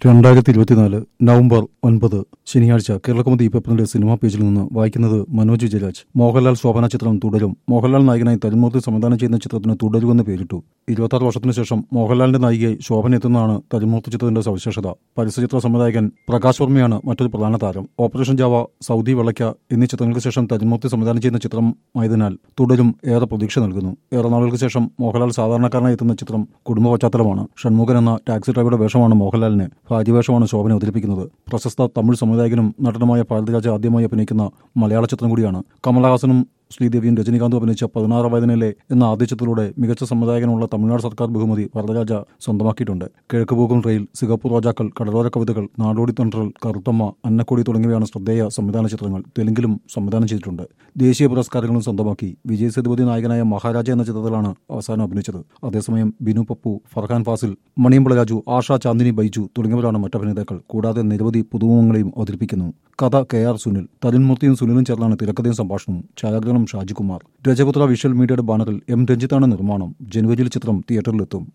രണ്ടായിരത്തി ഇരുപത്തിനാല് നവംബർ ഒൻപത് ശനിയാഴ്ച കേരളകൗമുദി പേപ്പറിന്റെ സിനിമാ പേജിൽ നിന്ന് വായിക്കുന്നത് മനോജ് വിജയരാജ് മോഹൻലാൽ ശോഭന ചിത്രം തുടരും മോഹൻലാൽ നായകനായി തരുമൂർത്തി സംവിധാനം ചെയ്യുന്ന ചിത്രത്തിന് തുടരുമെന്ന് പേരിട്ടു ഇരുപത്താറ് വർഷത്തിനു ശേഷം മോഹൻലാലിന്റെ നായികയായി ശോഭന എത്തുന്നതാണ് തരുമൂർത്തി ചിത്രത്തിന്റെ സവിശേഷത പരസ്യചിത്ര സംവിധായകൻ പ്രകാശ് വർമ്മയാണ് മറ്റൊരു പ്രധാന താരം ഓപ്പറേഷൻ ജാവ സൗദി വെള്ളയ്ക്ക എന്നീ ചിത്രങ്ങൾക്ക് ശേഷം തരുമൂർത്തി സംവിധാനം ചെയ്യുന്ന ചിത്രമായതിനാൽ തുടരും ഏറെ പ്രതീക്ഷ നൽകുന്നു ഏറെ നാളുകൾക്ക് ശേഷം മോഹൻലാൽ സാധാരണക്കാരനായി എത്തുന്ന ചിത്രം കുടുംബ പശ്ചാത്തലമാണ് ഷൺമുഖൻ എന്ന ടാക്സി ഡ്രൈവറുടെ വേഷമാണ് മോഹൻലാലിന് ഭാര്യവേഷമാണ് ശോഭന അവതരിപ്പിക്കുന്നത് പ്രശസ്ത തമിഴ് സംവിധായകനും നടനുമായ ഭാരതിരാജ ആദ്യമായി അഭിനയിക്കുന്ന മലയാള ചിത്രം കൂടിയാണ് കമലഹാസനും ശ്രീദേവിയും രജനീകാന്തും അഭിനയിച്ച പതിനാറ് വയതിനിലെ എന്ന ആദ്യ ചിത്രത്തിലൂടെ മികച്ച സംവിധായകനുള്ള തമിഴ്നാട് സർക്കാർ ബഹുമതി വരദരാജ സ്വന്തമാക്കിയിട്ടുണ്ട് കിഴക്കുപോകും റെയിൽ സിഗപ്പൂർ റോജാക്കൾ കടലോര കവിതകൾ നാടോടി തണ്ടൽ കറുത്തമ്മ അന്നക്കൊടി തുടങ്ങിയവയാണ് ശ്രദ്ധേയ സംവിധാന ചിത്രങ്ങൾ തെലുങ്കിലും സംവിധാനം ചെയ്തിട്ടുണ്ട് ദേശീയ പുരസ്കാരങ്ങളും സ്വന്തമാക്കി വിജയ് സേതുപതി നായകനായ മഹാരാജ എന്ന ചിത്രത്തിലാണ് അവസാനം അഭിനയിച്ചത് അതേസമയം ബിനു പപ്പു ഫർഹാൻ ഫാസിൽ മണിയമ്പള രാജു ആഷ ചാന്ദിനി ബൈജു തുടങ്ങിയവരാണ് മറ്റഭിനേതാക്കൾ കൂടാതെ നിരവധി പുതുമുഖങ്ങളെയും അവതരിപ്പിക്കുന്നു കഥ കെ ആർ സുനിൽ തരുൺമൂർത്തിയും സുനിലും ചേർന്നാണ് തിരക്കഥയും സംഭാഷണവും ഛായാഗ്രഹണം ഷാജികുമാർ രജപുത്ര വിഷ്വൽ മീഡിയയുടെ ബാനറിൽ എം രഞ്ജിത്താണ് നിർമ്മാണം ജനുവരിയിൽ ചിത്രം തിയേറ്ററിലെത്തും